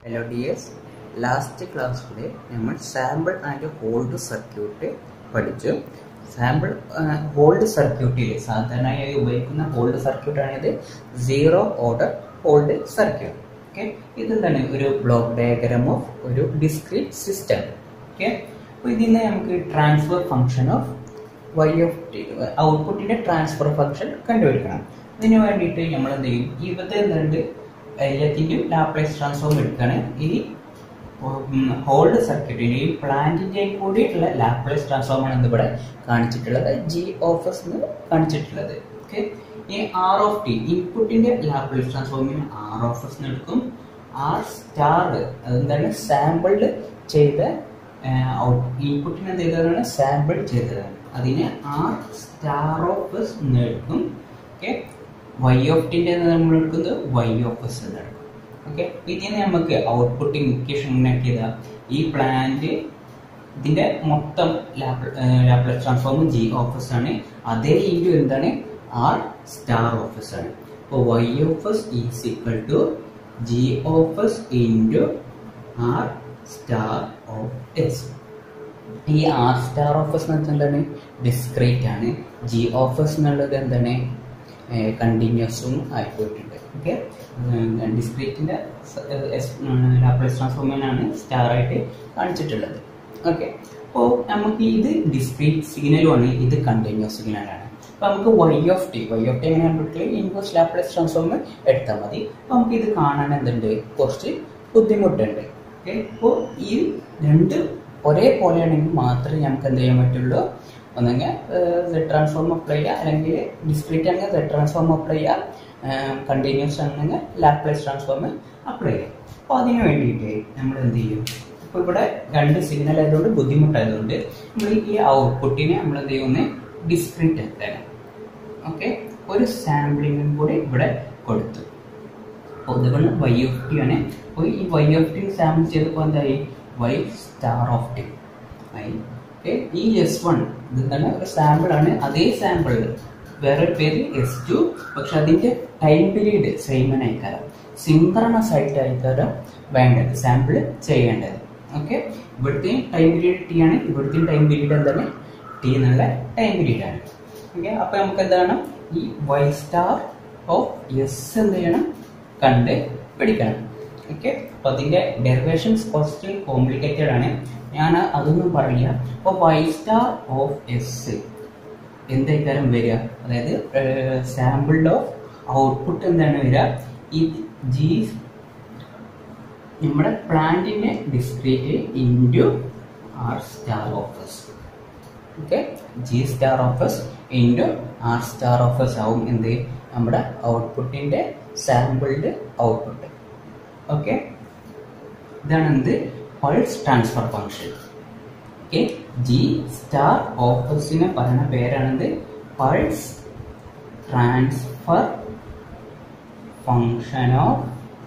hello dears last ക്ലാസ്സിൽ നമ്മൾ sample and hold circuit പഠിച്ചു സാമ്പിൾ ഹോൾഡ് സർക്യൂട്ടിൽ സാധാരണയായി ഉപയോഗിക്കുന്ന ഹോൾഡ് സർക്യൂട്ടാണിത് zero order hold circuit okay ഇതെന്താണ് ഒരു ബ്ലോക്ക് ഡയഗ്രാം ഓഫ് ഒരു ഡിസ്ക്രീറ്റ് സിസ്റ്റം ഓക്കെ അപ്പോൾ ഇതിൽ നിന്ന് നമുക്ക് transfer function of Y of T ഔട്ട്പുട്ടിന്റെ ട്രാൻസ്ഫർ ഫംഗ്ഷൻ കണ്ടുപിടിക്കണം ഇതിന് വേണ്ടിയിട്ട് നമ്മൾ എന്ത് ചെയ്യും ഇവിടെ എന്തുണ്ട് എല്ലാത്തിൻ്റെയും ലാപ്ലേസ് ട്രാൻസ്ഫോം എടുക്കുകയാണ് ഈ ഹോൾഡ് സർക്യൂട്ടിൽ ഈ പ്ലാന്റിൻ്റെയും കൂടിയിട്ടുള്ള ലാപ്ലേസ് ട്രാൻസ്ഫോം ആണ് ഇവിടെ കാണിച്ചിട്ടുള്ളത് ജി ഓഫ് എസ് എന്ന് കാണിച്ചിട്ടുള്ളത് ഓക്കെ ഈ ആർ ഓഫ് ടി ഇൻപുട്ടിന്റെ ലാപ്ലേസ് ട്രാൻസ്ഫോമിന് ആർ ഓഫ് എസ് എടുക്കും ആർ സ്റ്റാർ അതെന്താണ് സാമ്പിൾഡ് ചെയ്ത ഇൻപുട്ടിന് എന്ത് ചെയ്തതാണ് സാമ്പിൾ ചെയ്തതാണ് അതിനെ ആർ സ്റ്റാർ ഓഫ് എസ് എന്ന് എടുക്കും ഓക്കെ വൈ ഓഫ് ടിൻ്റെ നമ്മൾ എടുക്കുന്നത് വൈ ഓഫ് എസ് എന്ന് എടുക്കും ഓക്കെ ഇതിന് നമുക്ക് ഔട്ട്പുട്ട് ഇക്വേഷൻ ഇങ്ങനെ ചെയ്താൽ ഈ പ്ലാന്റ് ഇതിന്റെ മൊത്തം ലാപ്ലസ് ട്രാൻസ്ഫോം ജി ഓഫീസ് ആണ് അതേ ഇൻറ്റു എന്താണ് ആർ സ്റ്റാർ ഓഫീസ് ആണ് അപ്പോൾ Y of S is equal to G of S into R star of S ഈ ആർ സ്റ്റാർ ഓഫീസ് എന്ന് വെച്ചാൽ എന്താണ് ഡിസ്ക്രീറ്റ് ആണ് ജി ഓഫീസ് എന്നുള്ളത് എന്താണ് കണ്ടിന്യൂസും ആയിപ്പോയിട്ടുണ്ട് ഓക്കെ ഡിസ്ക്രീറ്റിൻ്റെ ലാപ്ലേസ് ട്രാൻസ്ഫോമിനാണ് സ്റ്റാർ ആയിട്ട് കാണിച്ചിട്ടുള്ളത് ഓക്കെ അപ്പോൾ നമുക്ക് ഇത് ഡിസ്ക്രീറ്റ് സിഗ്നലുമാണ് ഇത് കണ്ടിന്യൂസ് സിഗ്നലാണ് അപ്പോൾ നമുക്ക് Y of T Y of T എങ്ങനെ കണ്ടിട്ട് ഇൻവേഴ്സ് ലാപ്ലേസ് ട്രാൻസ്ഫോം എടുത്താൽ മതി അപ്പോൾ നമുക്ക് ഇത് കാണാൻ എന്തുണ്ട് കുറച്ച് ബുദ്ധിമുട്ടുണ്ട് ഓക്കെ അപ്പോൾ ഈ രണ്ട് ഒരേപോലെയാണെങ്കിൽ മാത്രമേ നമുക്ക് എന്ത് ചെയ്യാൻ പറ്റുള്ളൂ ഒന്നെങ്കിൽ സെഡ് ട്രാൻസ്ഫോം അപ്ലൈ ചെയ്യുക അല്ലെങ്കിൽ ഡിസ്ക്രീറ്റ് ആണെങ്കിൽ സെഡ് ട്രാൻസ്ഫോം അപ്ലൈ ചെയ്യുക കണ്ടിന്യൂസ് ആണെങ്കിൽ ലാപ്ലേസ് ട്രാൻസ്ഫോം അപ്ലൈ ചെയ്യുക അപ്പോൾ അതിന് വേണ്ടിയിട്ട് നമ്മൾ എന്ത് ചെയ്യും ഇപ്പോൾ ഇവിടെ രണ്ട് സിഗ്നൽ ആയതുകൊണ്ട് ബുദ്ധിമുട്ടായതുകൊണ്ട് നമ്മൾ ഈ ഔട്ട്പുട്ടിനെ നമ്മൾ എന്ത് ചെയ്യുന്നത് ഡിസ്ക്രീറ്റ് എത്താൻ ഓക്കെ ഒരു സാമ്പിളിങ്ങും കൂടി ഇവിടെ കൊടുത്തു അപ്പോൾ ഇതുകൊണ്ട് വൈ ഓഫ് ടി ആണ് അപ്പോൾ ഈ വൈ ഓഫ് ടി സാമ്പിൾ ചെയ്തപ്പോൾ എന്തായി വൈ സ്റ്റാർ ഓഫ് ടി ആയി ഓക്കെ ഈ എസ് വൺ ഇതെന്താണ് ഒരു സാമ്പിൾ ആണ് അതേ സാമ്പിൾ വേറൊരു പേര് എസ് ടു പക്ഷെ അതിന്റെ ടൈം പീരീഡ് സെയിം ആയിക്കാരം സിങ്ക്രണസ് ആയിട്ട് ആയിക്കാരം വേണ്ടത് സാമ്പിൾ ചെയ്യേണ്ടത് ഓക്കെ ഇവിടുത്തെയും ടൈം പീരീഡ് ടി ആണ് ഇവിടുത്തെയും ടൈം പീരീഡ് എന്താണ് ടി എന്നുള്ള ടൈം പീരീഡ് ആണ് ഓക്കെ അപ്പൊ നമുക്ക് എന്താണ് ഈ വൈ സ്റ്റാർ ഓഫ് എസ് എന്ത് ചെയ്യണം കണ്ട് പിടിക്കണം ഓക്കെ അപ്പൊ അതിന്റെ ഡെറിവേഷൻസ് കുറച്ച് കോംപ്ലിക്കേറ്റഡ് ആണ് ഞാൻ അതൊന്നും പറയില്ല അപ്പോൾ വൈ സ്റ്റാർ ഓഫ് എസ് എന്തായിക്കാരം വരിക അതായത് സാമ്പിൾഡ് ഓഫ് ഔട്ട്പുട്ട് എന്താണ് വരിക ഈ ജി നമ്മുടെ പ്ലാന്റിന്റെ discrete into R star of S okay G star of S into R star of S ആവും എന്ത് നമ്മുടെ ഔട്ട്പുട്ടിന്റെ സാമ്പിൾഡ് ഔട്ട്പുട്ട് ഓക്കെ ഇതാണ് എന്ത് pulse transfer function okay G star ഓഫീസിനെ പറയുന്ന പേരാണെന്ത് pulse transfer function of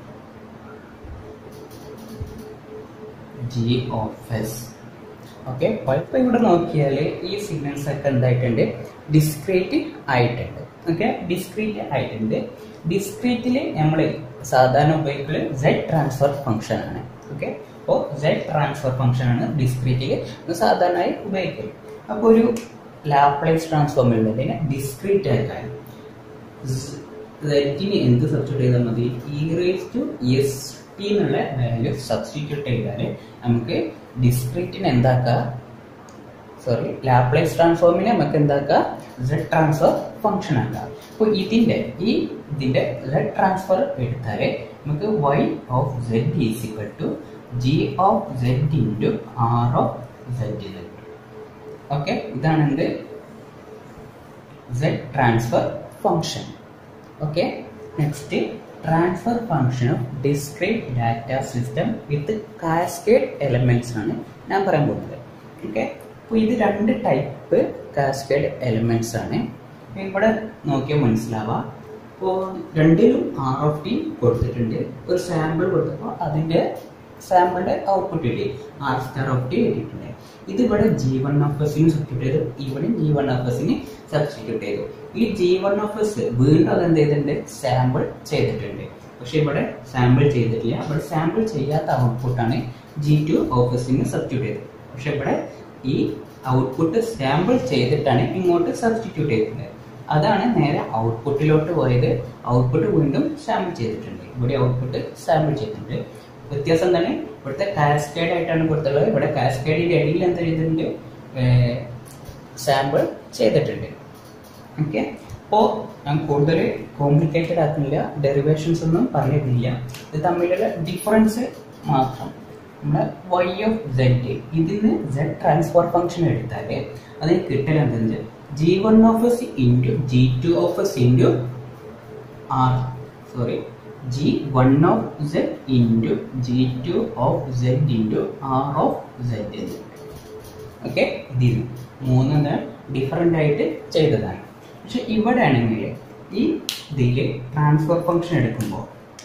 G of S okay ഇപ്പൊ ഇവിടെ നോക്കിയാൽ ഈ സിഗ്നൽസ് ഒക്കെ എന്തായിട്ടുണ്ട് ഡിസ്ക്രീറ്റ് ആയിട്ടുണ്ട് ഓക്കെ ഡിസ്ക്രീറ്റ് ആയിട്ടുണ്ട് ഡിസ്ക്രീറ്റിൽ നമ്മൾ സാധാരണ ഉപയോഗിക്കുന്നത് സെഡ് ട്രാൻസ്ഫർ ഫംഗ്ഷൻ ആണ് ഓക്കെ അപ്പോൾ സെഡ് ട്രാൻസ്ഫർ ഫംഗ്ഷൻ ആണ് ഡിസ്ക്രീറ്റിൽ സാധാരണയായി ഉപയോഗിക്കുന്നത് അപ്പോൾ ഒരു ലാപ്ലേസ് ട്രാൻസ്ഫോമിൽ ഉള്ളതിനെ ഡിസ്ക്രീറ്റ് ആക്കാൻ സെറ്റിന് എന്ത് സബ്സ്റ്റിറ്റ്യൂട്ട് ചെയ്താൽ മതി e raise to S T എന്നുള്ള വാല്യൂ സബ്സ്റ്റിറ്റ്യൂട്ട് ചെയ്താൽ നമുക്ക് ഡിസ്ക്രീറ്റിന് എന്താക്കാം സോറി ലാപ്ലേസ് ട്രാൻസ്ഫോമിനെ നമുക്ക് എന്താക്കാം സെഡ് ട്രാൻസ്ഫർ ഫംഗ്ഷൻ ആക്കാം അപ്പോൾ ഇതിന്റെ ഈ ഇതിന്റെ സെഡ് ട്രാൻസ്ഫർ എടുത്താൽ നമുക്ക് Y of Z is equal to G of Z into R of Z എന്ന് കിട്ടും ഓക്കെ ഇതാണ് എന്ത് Z transfer function okay next transfer function of discrete data system with cascade elements ആണ് ഞാൻ പറയാൻ പോകുന്നത് ഓക്കെ അപ്പോൾ ഇത് രണ്ട് ടൈപ്പ് കാസ്കേഡ് എലമെന്റ്സ് ആണ് ഇവിടെ നോക്കിയാൽ മനസ്സിലാവാം ഇപ്പോൾ രണ്ടിലും ആർ ഓഫ് ടി കൊടുത്തിട്ടുണ്ട് ഒരു സാമ്പിൾ കൊടുത്തപ്പോൾ അതിൻ്റെ സാമ്പിളിന്റെ ഔട്ട്പുട്ട് കിട്ടി ആർ സ്റ്റാർ ഓഫ് ടി കിട്ടിയിട്ടുണ്ട് ഇത് ഇവിടെ ജി വൺ ഓഫ് എസിന് സബ്സ്റ്റിറ്റ്യൂട്ട് ചെയ്തു ഇവിടെ ജി വൺ ഓഫ് എസിന് സബ്സ്റ്റിറ്റ്യൂട്ട് ചെയ്തു ഈ ജി വൺ ഓഫ് എസ് വീണ്ടും അത് എന്ത് ചെയ്തിട്ടുണ്ട് സാമ്പിൾ ചെയ്തിട്ടുണ്ട് പക്ഷെ ഇവിടെ സാമ്പിൾ ചെയ്തിട്ടില്ല ഇവിടെ സാമ്പിൾ ചെയ്യാത്ത ഔട്ട്പുട്ടാണ് ജി ടു ഓഫീസിന് സബ്സ്റ്റിറ്റ്യൂട്ട് ചെയ്തത് പക്ഷെ ഇവിടെ ഈ ഔട്ട്പുട്ട് സാമ്പിൾ ചെയ്തിട്ടാണ് ഇങ്ങോട്ട് സബ്സ്റ്റിറ്റ്യൂട്ട് ചെയ്തിട്ടുള്ളത് അതാണ് നേരെ ഔട്ട്പുട്ടിലോട്ട് പോയത് ഔട്ട്പുട്ട് വീണ്ടും സാമ്പിൾ ചെയ്തിട്ടുണ്ട് ഇവിടെ ഔട്ട്പുട്ട് സാമ്പിൾ ചെയ്തിട്ടുണ്ട് വ്യത്യാസം തന്നെ ഇവിടുത്തെ കാസ്കേഡ് ആയിട്ടാണ് കൊടുത്തുള്ളത് ഇവിടെ കാസ്കേഡിന്റെ ഇടയിൽ എന്താ ചെയ്തിട്ടുണ്ട് സാമ്പിൾ ചെയ്തിട്ടുണ്ട് ഓക്കെ അപ്പോൾ ഞാൻ കൂടുതൽ കോംപ്ലിക്കേറ്റഡ് ആക്കുന്നില്ല ഡെറിവേഷൻസ് ഒന്നും പറഞ്ഞിട്ടില്ല ഇത് തമ്മിലുള്ള ഡിഫറൻസ് മാത്രം നമ്മുടെ വൈ ഓഫ് സെഡ് ഇതിന് സെഡ് ട്രാൻസ്ഫർ ഫംഗ്ഷൻ എടുത്താൽ അതിന് കിട്ടൽ എന്തെന്ന് G one of S into G two of S into R sorry G one of Z into G two of Z into R of Z എന്ന് okay ഇതിൽ മൂന്ന് different ആയിട്ട് ചെയ്തതാണ് പക്ഷെ ഇവിടെ ആണെങ്കിൽ ഈ ഇതിൽ ട്രാൻസ്ഫർ ഫംഗ്ഷൻ എടുക്കുമ്പോൾ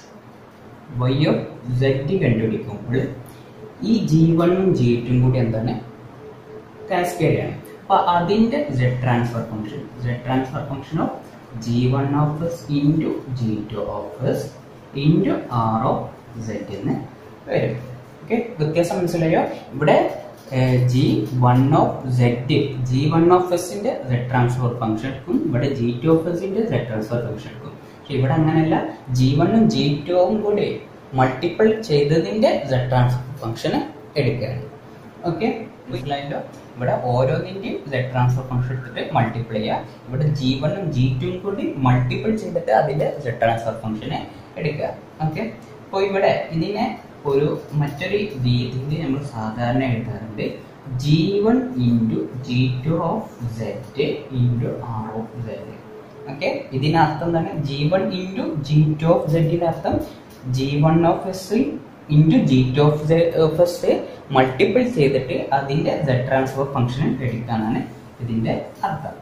വൈ ഓഫ് സെഡ് കണ്ടുപിടിക്കുമ്പോൾ ഈ ജി വണ്ണും ജി ടും കൂടി എന്താണ് കാസ്കേഡ് ആണ് അപ്പൊ അതിന്റെ Z transfer function Z transfer function of G one of S into G two of S into R of Z എന്ന് വരും ഓക്കെ വ്യത്യാസം മനസ്സിലായോ ഇവിടെ G one of Z G one of എസിന്റെ സെഡ് ട്രാൻസ്ഫർ ഫംഗ്ഷൻ എടുക്കും ഇവിടെ G two of എസിന്റെ Z transfer function എടുക്കും പക്ഷെ ഇവിടെ അങ്ങനെയല്ല ജി വണ്ണും ജി ടുവും കൂടി മൾട്ടിപ്പിൾ ചെയ്തതിന്റെ സെഡ് ട്രാൻസ്ഫർ ഫംഗ്ഷൻ എടുക്കുകയാണ് ഓക്കെ മനസ്സിലായല്ലോ ഇവിടെ ഓരോന്നിന്റെയും സെഡ് ട്രാൻസ്ഫർ ഫംഗ്ഷൻ എടുത്തിട്ട് മൾട്ടിപ്പിൾ ചെയ്യുക ഇവിടെ ജി വണ്ണും ജി ടുവും കൂടി മൾട്ടിപ്പിൾ ചെയ്തിട്ട് അതിന്റെ സെഡ് ട്രാൻസ്ഫർ ഫംഗ്ഷനെ എടുക്കുക ഓക്കെ അപ്പോൾ ഇവിടെ ഇതിനെ ഒരു മറ്റൊരു രീതിയിൽ നമ്മൾ സാധാരണ എഴുതാറുണ്ട് G one into G two of Z into R of Z okay ഇതിനർത്ഥം തന്നെ G one into G two of സെഡിന്റെ അർത്ഥം G one of S into G two of of S multiple ചെയ്തിട്ട് അതിന്റെ സെഡ് ട്രാൻസ്ഫർ ഫംഗ്ഷൻ എടുക്കാനാണ് ഇതിന്റെ അർത്ഥം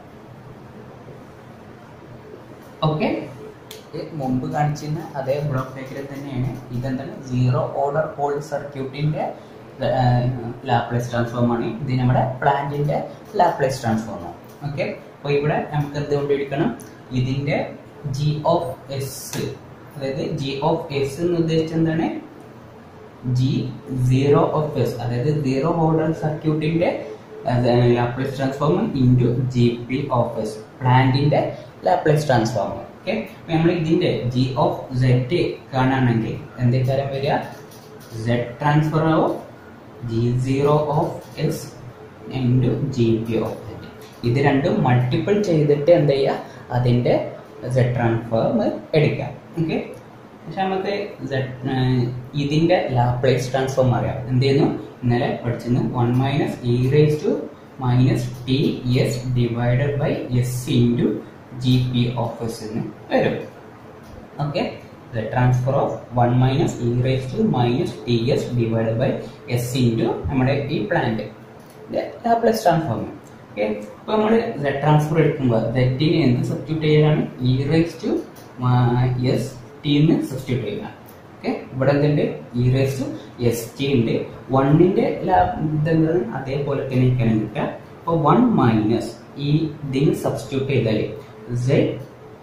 okay മുമ്പ് കാണിച്ചിരുന്ന അതേ ബ്ലോക്ക് ഡയഗ്രം തന്നെയാണ് ഇതെന്താണ് സീറോ ഓർഡർ ഹോൾഡ് സർക്യൂട്ടിന്റെ ലാപ്ലേസ് ട്രാൻസ്ഫോം ആണ് ഇത് നമ്മുടെ പ്ലാന്റിന്റെ ലാപ്ലേസ് ട്രാൻസ്ഫോം ആണ് ഓക്കെ അപ്പോൾ ഇവിടെ നമുക്ക് എന്ത് കൊണ്ടിരിക്കണം ഇതിന്റെ ജി ഓഫ് എസ് അതായത് ജി ഓഫ് എസ് എന്ന് ഉദ്ദേശിച്ചത് എന്താണ് ജി സീറോ ഓഫ് എസ് അതായത് സീറോ ഓർഡർ സർക്യൂട്ടിന്റെ Laplace transform into G P of S പ്ലാന്റിന്റെ ലാപ്ലേസ് ട്രാൻസ്ഫോം ഓക്കെ നമ്മൾ ഇതിന്റെ ജി ഓഫ് സെഡ് കാണുകയാണെങ്കിൽ എന്തൊക്കെ വരിക Z transfer of G zero of S into G P of Z ഇത് രണ്ടും മൾട്ടിപ്പിൾ ചെയ്തിട്ട് എന്ത് ചെയ്യുക അതിന്റെ സെഡ് ട്രാൻസ്ഫോം എടുക്കാം ഓക്കെ പക്ഷെ നമുക്ക് ഇതിന്റെ ലാപ്ലേസ് ട്രാൻസ്ഫോം അറിയാം എന്ത് ചെയ്യുന്നു ഇന്നലെ പഠിച്ചിരുന്നു one minus e raise to minus T S divided by S into G P of S എന്ന് വരും okay the transfer of one minus e raise to minus T S divided by S into നമ്മുടെ ഈ plant Laplace transform okay ഇപ്പോൾ നമ്മൾ Z transfer എടുക്കുമ്പോൾ സെറ്റിനെ എന്ത് substitute ചെയ്യാനാണ് e raise to S T എന്ന് സബ്സ്റ്റിറ്റ്യൂട്ട് ചെയ്യുക ഓക്കെ ഇവിടെ എന്തുണ്ട് e raise to S T ഉണ്ട് വണ്ണിന്റെ ഇതെന്താണ് അതേപോലെ തന്നെ ഇരിക്കണം കിട്ടുക അപ്പോൾ വൺ മൈനസ് ഈ ഇതിന് സബ്സ്റ്റിറ്റ്യൂട്ട് ചെയ്താൽ സെഡ്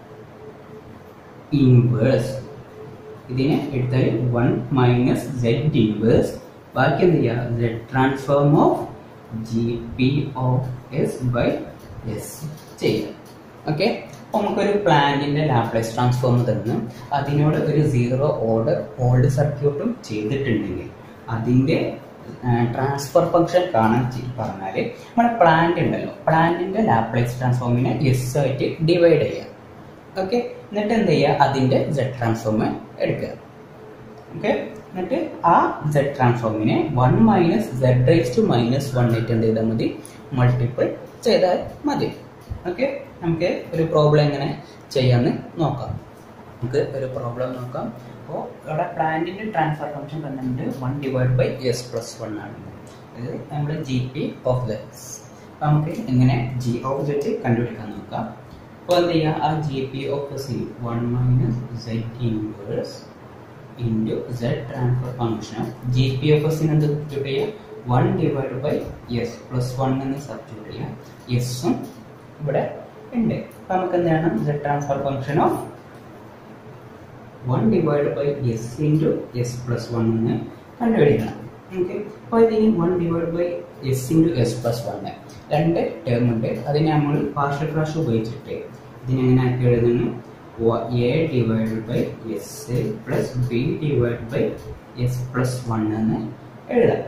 ഇൻവേഴ്സ് ഇതിനെ എടുത്താൽ വൺ മൈനസ് സെഡ് ഇൻവേഴ്സ് ബാക്കി എന്ത് ചെയ്യുക Z transform of G P of S by S ചെയ്യുക ഓക്കെ അപ്പോൾ നമുക്കൊരു പ്ലാന്റിന്റെ ലാപ്ലേസ് ട്രാൻസ്ഫോം തന്ന് അതിനോട് ഒരു സീറോ ഓർഡർ ഹോൾഡ് സർക്യൂട്ടും ചെയ്തിട്ടുണ്ടെങ്കിൽ അതിന്റെ ട്രാൻസ്ഫർ ഫംഗ്ഷൻ കാണാൻ പറഞ്ഞാൽ നമ്മുടെ പ്ലാന്റ് ഉണ്ടല്ലോ പ്ലാന്റിന്റെ ലാപ്ലേസ് ട്രാൻസ്ഫോമിനെ എസ് ആയിട്ട് ഡിവൈഡ് ചെയ്യുക ഓക്കെ എന്നിട്ട് എന്ത് ചെയ്യുക അതിന്റെ സെഡ് ട്രാൻസ്ഫോം എടുക്കുക ഓക്കെ എന്നിട്ട് ആ സെഡ് ട്രാൻസ്ഫോമിനെ one minus Z raise to minus one ആയിട്ട് എന്ത് ചെയ്താൽ മതി മൾട്ടിപ്പിൾ ചെയ്താൽ മതി ഓക്കെ നമുക്ക് ഒരു പ്രോബ്ലം എങ്ങനെ ചെയ്യാമെന്ന് നോക്കാം നമുക്ക് ഒരു പ്രോബ്ലം നോക്കാം അപ്പോൾ ഇവിടെ പ്ലാന്റിന്റെ ട്രാൻസ്ഫർ ഫംഗ്ഷൻ തന്നിട്ടുണ്ട് one divide by S plus one ആണ് ഇത് നമ്മൾ ജി പി ഓഫ് ദസ് നമുക്ക് എങ്ങനെ ജി ഓഫ് സെറ്റ് കണ്ടുപിടിക്കാൻ നോക്കാം അപ്പോൾ എന്ത് ചെയ്യുക ആ G P of C one minus Z inverse into Z transfer function G P F എസിന് എന്ത് സബ്സ്റ്റിറ്റ്യൂട്ട് ചെയ്യുക one divide by S plus one എന്ന് സബ്സ്റ്റിറ്റ്യൂട്ട് ചെയ്യാം എസും ഇവിടെ ഉണ്ട് അപ്പം നമുക്ക് എന്താണ് Z transfer function of one divide by S into S plus one എന്ന് കണ്ടുപിടിക്കണം ഓക്കെ അപ്പോൾ ഇതിന് one divide by S into S plus one രണ്ട് ടേം ഉണ്ട് അതിനെ നമ്മൾ പാർഷ്യൽ ഫ്രാക്ഷൻ ഉപയോഗിച്ചിട്ട് ഇതിനെങ്ങനെ ആക്കി എഴുതുന്നു A divide by S plus B divide by S plus one എന്ന് എഴുതാം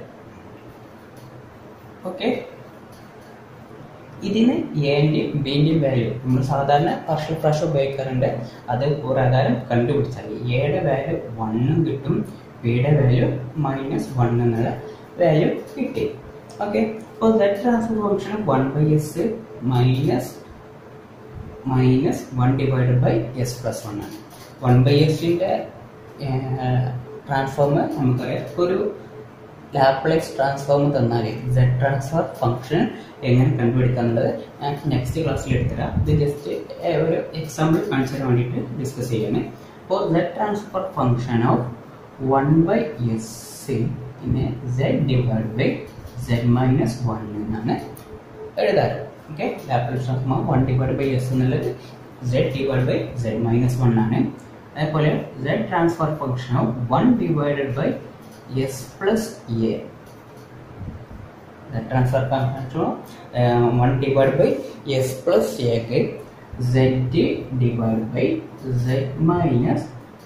ഓക്കെ ഇതിന് എൻ്റെയും ബിൻ്റെയും വാല്യൂ നമ്മൾ സാധാരണ പാർഷ്യൽ ഫ്രാക്ഷൻ ഉപയോഗിക്കാറുണ്ട് അത് പ്രകാരം കണ്ടുപിടിച്ചാൽ എയുടെ വാല്യൂ വണ്ണും കിട്ടും ബിയുടെ വാല്യൂ മൈനസ് വൺ എന്നുള്ള വാല്യൂ കിട്ടി ഓക്കെ അപ്പോൾ that transfer function one by S minus minus one divided by S plus one ആണ് വൺ ബൈ എസിൻ്റെ ട്രാൻസ്ഫോം നമുക്കറിയാം ഒരു ലാപ്ലേസ് ട്രാൻസ്ഫോം തന്നാൽ സെഡ് ട്രാൻസ്ഫർ ഫംഗ്ഷൻ എങ്ങനെ കണ്ടുപിടിക്കാന്നുള്ളത് ഞാൻ നെക്സ്റ്റ് ക്ലാസ്സിൽ എടുത്തരാം ഇത് ജസ്റ്റ് ഒരു എക്സാമ്പിൾ കാണിച്ചു തരാൻ വേണ്ടിയിട്ട് ഡിസ്കസ് ചെയ്യാണ് അപ്പോൾ Z transfer function of one by S പിന്നെ Z divide by Z minus one എന്നാണ് എഴുതാറ് okay Laplace transform one divide by S എന്നുള്ളത് Z divide by Z minus one ആണ് അതേപോലെ Z transfer function of one divided by s plus a the transfer function uh, 1 divided by s plus a ക്ക് z divided by z minus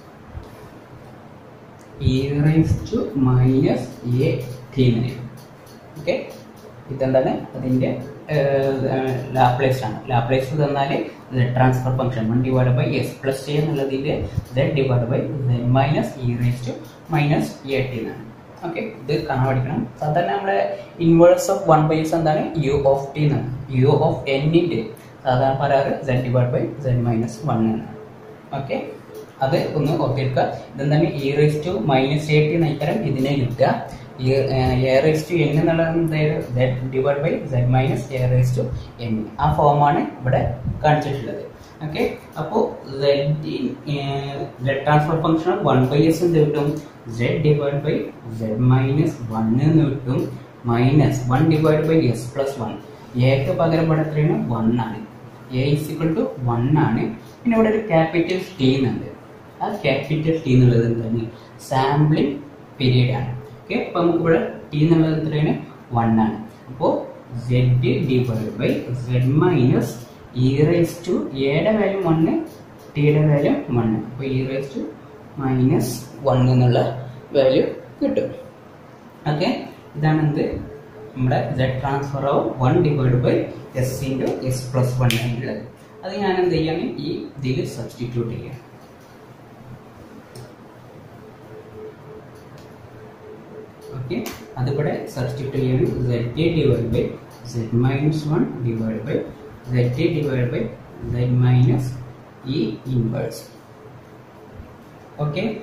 e raised to minus a t okay ഇതെന്താണ് അതിൻ്റെ Laplace ആണ് Laplace തന്നാൽ transfer function one divide by S plus A എന്നുള്ളതിൻ്റെ Z divide by Z minus e raise to minus A T എന്നാണ് okay ഇത് കാണാൻ പഠിക്കണം സാധാരണ നമ്മുടെ inverse of one by S എന്താണ് യു ഓഫ് ടി എന്നാണ് യു ഓഫ് എന്നിൻ്റെ സാധാരണ പറയാറ് Z divide by Z minus one എന്നാണ് ഓക്കെ അത് ഒന്ന് ഓർത്തിരിക്കുക ഇതെന്താണ് e raise to minus A T നയിക്കാരം ഇതിനെ കിട്ടുക എ റേസ് ടു എൻ എന്നുള്ളത് divide by Z minus A raise to N ആ ഫോമാണ് ഇവിടെ കാണിച്ചിട്ടുള്ളത് ഓക്കെ അപ്പോൾ Z transfer function one by S എന്ന് കിട്ടും Z divide by Z minus one എന്ന് കിട്ടും minus one divide by S plus one എക്ക് പകരം ഇവിടെ എത്രയാണ് വൺ ആണ് എ ഇസിക്വൽ ടു വൺ ആണ് പിന്നെ ഇവിടെ ഒരു ക്യാപിറ്റൽ ടി എന്നുണ്ട് ആ ക്യാപിറ്റൽ ടി എന്നുള്ളത് എന്താണ് സാമ്പിളിംഗ് പീരീഡ് ആണ് ഓക്കെ അപ്പോൾ നമുക്ക് ഇവിടെ ടി എന്നുള്ളത് എത്രയാണ് വൺ ആണ് അപ്പോൾ Z divide by Z minus e raise to എയുടെ വാല്യൂ വണ്ണ് ടിയുടെ വാല്യൂ വണ്ണ് അപ്പോൾ e raise to minus one എന്നുള്ള വാല്യൂ കിട്ടും ഓക്കെ ഇതാണ് എന്ത് നമ്മുടെ Z transfer of one divide by S into S plus one എന്നുള്ളത് അത് ഞാൻ എന്ത് ചെയ്യാണ് ഈ ഇതിൽ സബ്സ്റ്റിറ്റ്യൂട്ട് ചെയ്യാം ഓക്കെ അതിവിടെ സബ്സ്റ്റിറ്റ്യൂട്ട് ചെയ്യാണ് Z A divide by Z minus one divide by Z A divide by Z minus e inverse okay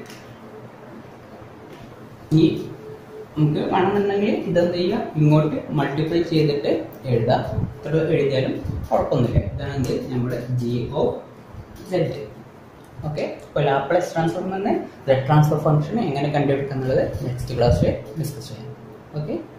ഇനി നമുക്ക് വേണമെന്നുണ്ടെങ്കിൽ ഇതെന്ത് ചെയ്യുക ഇങ്ങോട്ട് മൾട്ടിപ്ലൈ ചെയ്തിട്ട് എഴുതാം ഇത്ര എഴുതിയാലും കുഴപ്പമൊന്നുമില്ല ഇതാണ് എന്ത് നമ്മുടെ ജി ഒ സെഡ് ഓക്കെ അപ്പോൾ ലാപ്ലേസ് ട്രാൻസ്ഫോം എന്ന് സെഡ് ട്രാൻസ്ഫർ ഫംഗ്ഷൻ എങ്ങനെ കണ്ടുപിടിക്കുക എന്നുള്ളത് നെക്സ്റ്റ് ക്ലാസ്സിൽ ഡിസ്കസ് ചെയ്യാം ഓക്കെ